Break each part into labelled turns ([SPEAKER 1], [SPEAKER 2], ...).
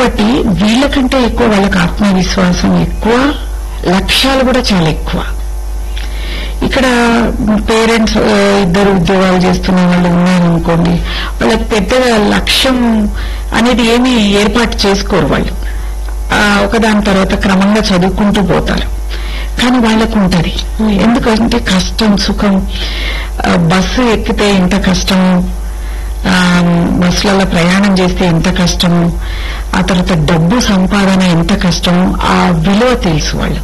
[SPEAKER 1] కాబట్టి వీళ్ళకంటే ఎక్కువ వాళ్ళకి ఆత్మవిశ్వాసం ఎక్కువ లక్ష్యాలు కూడా చాలా ఎక్కువ ఇక్కడ పేరెంట్స్ ఇద్దరు ఉద్యోగాలు చేస్తున్న వాళ్ళు ఉన్నారనుకోండి వాళ్ళకి పెద్దగా లక్ష్యం అనేది ఏమీ ఏర్పాటు చేసుకోరు వాళ్ళు ఆ, ఒకదాని తర్వాత క్రమంగా చదువుకుంటూ పోతారు కానీ వాళ్ళకు ఉంటది ఎందుకంటే కష్టం సుఖం ఆ, బస్సు ఎక్కితే ఎంత కష్టము ఆ, బస్సులలో ప్రయాణం చేస్తే ఎంత కష్టము ఆ తర్వాత డబ్బు సంపాదన ఎంత కష్టము ఆ విలువ తెలుసు వాళ్ళు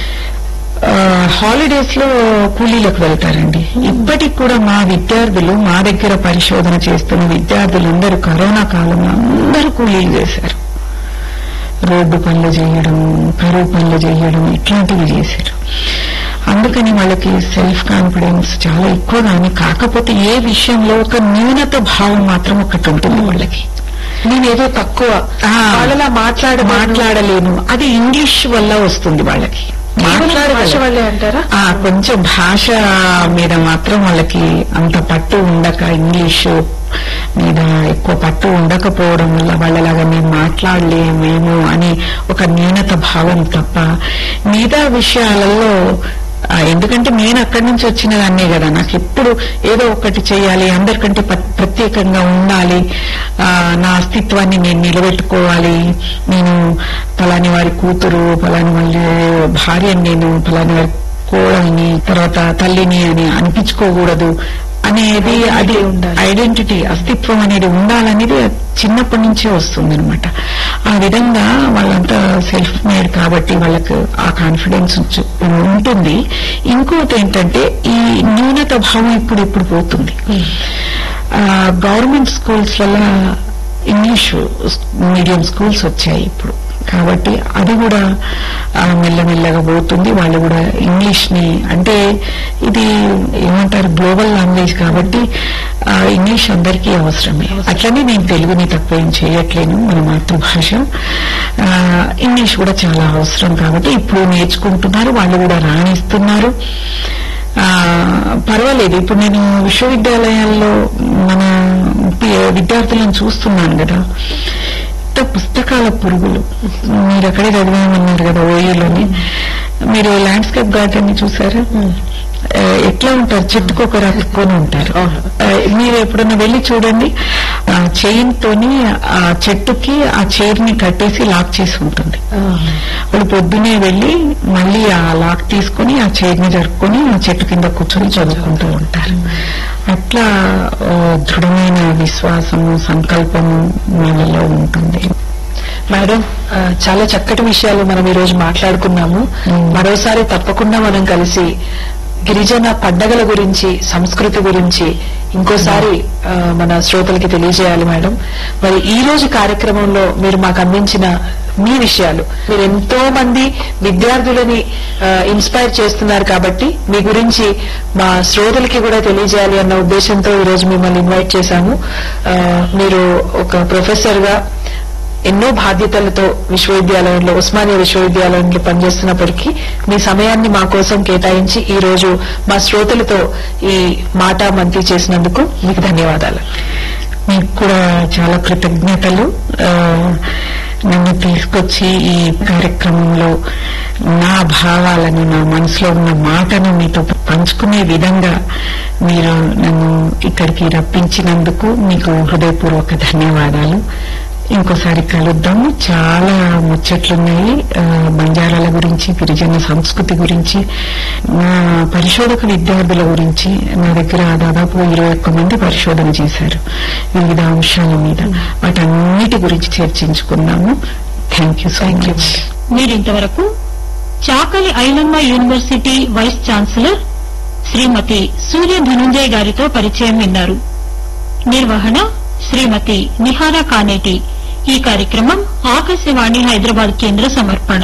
[SPEAKER 1] హాలిడేస్ లో కూలీలకు వెళ్తారండి ఇప్పటికి కూడా మా విద్యార్థులు మా దగ్గర పరిశోధన చేస్తున్న విద్యార్థులందరూ కరోనా కాలంలో అందరూ కూలీలు చేశారు రోడ్డు పనులు చేయడం కరువు పనులు చేయడం ఇట్లాంటివి చేశారు అందుకని వాళ్ళకి సెల్ఫ్ కాన్ఫిడెన్స్ చాలా ఎక్కువ కానీ కాకపోతే ఏ విషయంలో ఒక న్యూనత భావం మాత్రం ఒకటి ఉంటుంది వాళ్ళకి
[SPEAKER 2] నేనేదో తక్కువ
[SPEAKER 1] ఆ,
[SPEAKER 2] వాళ్ళలా మాట్లాడ
[SPEAKER 1] మాట్లాడలేను అది ఇంగ్లీష్ వల్ల వస్తుంది వాళ్ళకి
[SPEAKER 2] భాష
[SPEAKER 1] మాట్లాడగలరు.
[SPEAKER 2] వల్లే అంటారా
[SPEAKER 1] ఆ కొంచెం భాష మీద మాత్రం వాళ్ళకి అంత పట్టు ఉండక ఇంగ్లీషు మీద ఎక్కువ పట్టు ఉండకపోవడం వల్ల వాళ్ళలాగా మేము మాట్లాడలేమేమో అని ఒక న్యూనత భావం తప్ప మిగతా విషయాలలో ఆ, ఎందుకంటే నేను అక్కడి నుంచి వచ్చిన దాన్నే కదా నాకు ఎప్పుడు ఏదో ఒకటి చేయాలి అందరికంటే ప- ప్రత్యేకంగా ఉండాలి ఆ, నా అస్తిత్వాన్ని నేను నిలబెట్టుకోవాలి నేను ఫలాని వారి కూతురు ఫలాని వాళ్ళ భార్యని నేను ఫలాని వారి కోడల్ని తర్వాత తల్లిని అని అనిపించుకోకూడదు అనేది అది
[SPEAKER 2] ఉండాలి.
[SPEAKER 1] ఐడెంటిటీ అస్తిత్వం అనేది ఉండాలనేది చిన్నప్పటి నుంచే వస్తుంది అనమాట ఆ విధంగా వాళ్ళంతా సెల్ఫ్ మేడ్ కాబట్టి వాళ్ళకు ఆ కాన్ఫిడెన్స్ ఉంచు- ఉంటుంది ఇంకోటి ఏంటంటే ఈ న్యూనత భావం ఇప్పుడు ఇప్పుడు పోతుంది గవర్నమెంట్ స్కూల్స్ వల్ల ఇంగ్లీష్ మీడియం స్కూల్స్ వచ్చాయి ఇప్పుడు కాబట్టి అది కూడా ఆ, మెల్లమెల్లగా పోతుంది వాళ్ళు కూడా ఇంగ్లీష్ ని అంటే ఇది ఏమంటారు గ్లోబల్ లాంగ్వేజ్ కాబట్టి ఆ, ఇంగ్లీష్ అందరికీ అవసరమే అట్లనే నేను తెలుగుని తక్కువ ఏం చేయట్లేను మన మాతృభాష ఆ, ఇంగ్లీష్ కూడా చాలా అవసరం కాబట్టి ఇప్పుడు నేర్చుకుంటున్నారు వాళ్ళు కూడా రాణిస్తున్నారు ఆ, పర్వాలేదు ఇప్పుడు నేను విశ్వవిద్యాలయాల్లో మన పి- విద్యార్థులను చూస్తున్నాను కదా ఇంత పుస్తకాల పురుగులు మీరు అక్కడే చదివామన్నారు కదా ఓయూలోని మీరు ల్యాండ్స్కేప్ గార్డెన్ ని చూసారా ఆ, ఎట్లా ఉంటారు చెట్టుకు ఒకరు అతుక్కొని ఉంటారు ఆ, మీరు ఎప్పుడన్నా వెళ్ళి చూడండి ఆ చైన్ తోని ఆ చెట్టుకి ఆ చైర్ ని కట్టేసి లాక్ చేసి ఉంటుంది వాళ్ళు పొద్దునే వెళ్లి మళ్ళీ ఆ లాక్ తీసుకుని ఆ చైర్ ని జరుపుకొని ఆ చెట్టు కింద కూర్చొని చదువుకుంటూ ఉంటారు అట్లా ఆ, దృఢమైన విశ్వాసము సంకల్పము వాళ్ళలో ఉంటుంది
[SPEAKER 2] మేడం ఆ, చాలా చక్కటి విషయాలు మనం ఈ రోజు మాట్లాడుకున్నాము
[SPEAKER 1] మ్మ్.
[SPEAKER 2] మరోసారి తప్పకుండా మనం కలిసి గిరిజన పండగల గురించి సంస్కృతి గురించి ఇంకోసారి ఆ, మన శ్రోతలకి తెలియజేయాలి మేడం మరి ఈ రోజు కార్యక్రమంలో మీరు మాకు అందించిన మీ విషయాలు మీరు ఎంతో మంది విద్యార్థులని ఇన్స్పైర్ చేస్తున్నారు కాబట్టి మీ గురించి మా శ్రోతలకి కూడా తెలియజేయాలి అన్న ఉద్దేశంతో ఈ రోజు మిమ్మల్ని ఇన్వైట్ చేశాము ఆ, మీరు ఒక ప్రొఫెసర్ గా ఎన్నో బాధ్యతలతో విశ్వవిద్యాలయంలో ఉస్మానియా విశ్వవిద్యాలయంలో పనిచేస్తున్నప్పటికీ మీ సమయాన్ని మా కోసం కేటాయించి ఈ రోజు మా శ్రోతలతో ఈ మాట మంతి చేసినందుకు మీకు ధన్యవాదాలు
[SPEAKER 1] మీకు కూడా చాలా కృతజ్ఞతలు ఆ, నన్ను తీసుకొచ్చి ఈ కార్యక్రమంలో నా భావాలను నా మనసులో ఉన్న మాటను మీతో పంచుకునే విధంగా మీరు నన్ను ఇక్కడికి రప్పించినందుకు మీకు హృదయపూర్వక ధన్యవాదాలు ఇంకోసారి కలుద్దాము చాలా ముచ్చట్లున్నాయి ఆ, బంజారాల గురించి గిరిజన సంస్కృతి గురించి నా పరిశోధక విద్యార్థుల గురించి నా దగ్గర దాదాపు ఇరవై ఒక్క మంది పరిశోధన చేశారు వివిధ అంశాల మీద వాటన్నిటి గురించి చర్చించుకున్నాము థ్యాంక్ యూ సో మచ్
[SPEAKER 3] మీరింతవరకు Chakali Ailamma university vice chancellor Shrimati Surya Dhanunjay గారితో పరిచయం విన్నారు నిర్వహణ శ్రీమతి నిహారా కానేటి ఈ కార్యక్రమం ఆకాశవాణి హైదరాబాద్ కేంద్ర సమర్పణ